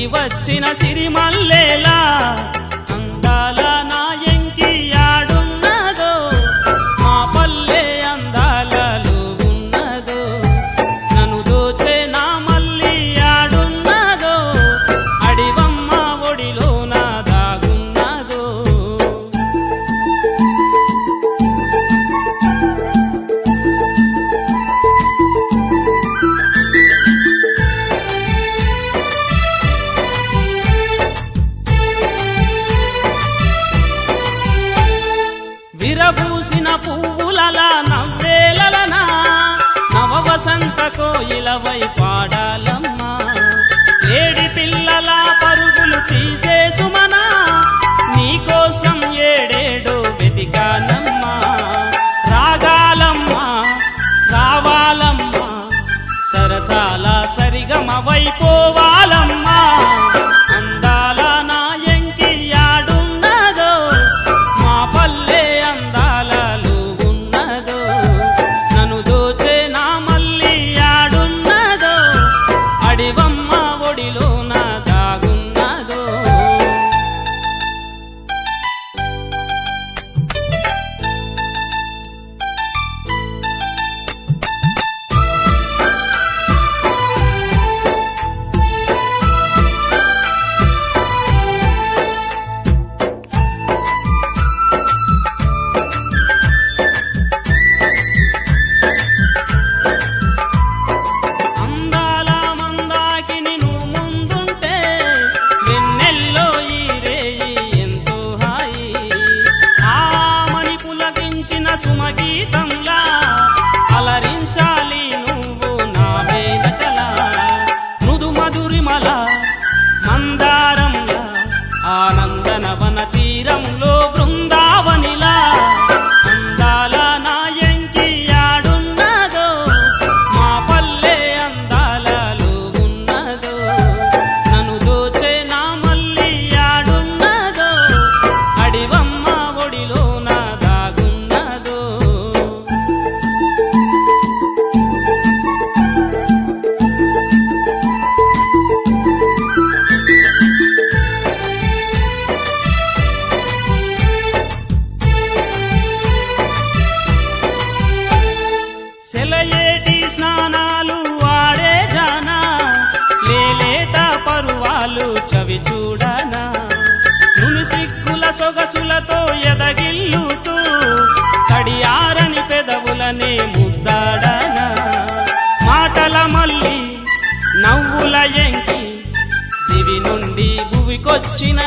వచ్చిన సిరిమల్లేలా అందాల నాయంకి ఆడున్నదో మా పల్లె అందాలలో ఉన్నదో నన్ను దోచే నా మల్లి ఆడున్నదో అడివమ్మ ఒడిలో నా దాగున్నదో విరబూసిన పువ్వులలా నవ్వేలలనా నవ వసంత కోయిలవై పాడాలమ్మా ఏడి పిల్లల పరుగులు తీసే సుమనా నీకోసం ఏడేడు వెతికానమ్మా రాగాలమ్మా రావాలమ్మా సరసాల సరిగమవై పోవాలమ్మా అందాల నాయంకి ఆడున్నదో మా పల్లె అందాలలో ఉన్నదో నన్ను దోచే నా మల్లి ఆడున్నదో అడివమ్మ ఒడిలో నా దాగున్నదో అందాల మందాకిని నువ్వు ముందుంటే వెన్నెల్లో ఈ రేయి ఎంతో హాయి ఆమని పులకించిన సుమగీతంలా అలరించాలి నువ్వు నా మేనకల మృదు మధురిమల మందారంలా ఆనందనవన తీరంలో బృందావనిలా అందాల నాయంకి ఆడున్నదో మా పల్లె అందాలలో ఉన్నదో నన్ను దోచే నా మల్లి ఆడున్నదో అడివమ్మ ఒడిలో నా దాగున్నదో సెలయేటి స్నానాలు ఆడే జానా లేలేత పరువాలు చవి చూడనా నుని సిగ్గుల సొగసులతో ఎదగిల్లుతూ తడియారని పెదవులనే ముద్దాడనా మాటల మల్లి నవ్వుల ఎంకి దివి నుండి భువికొచ్చిన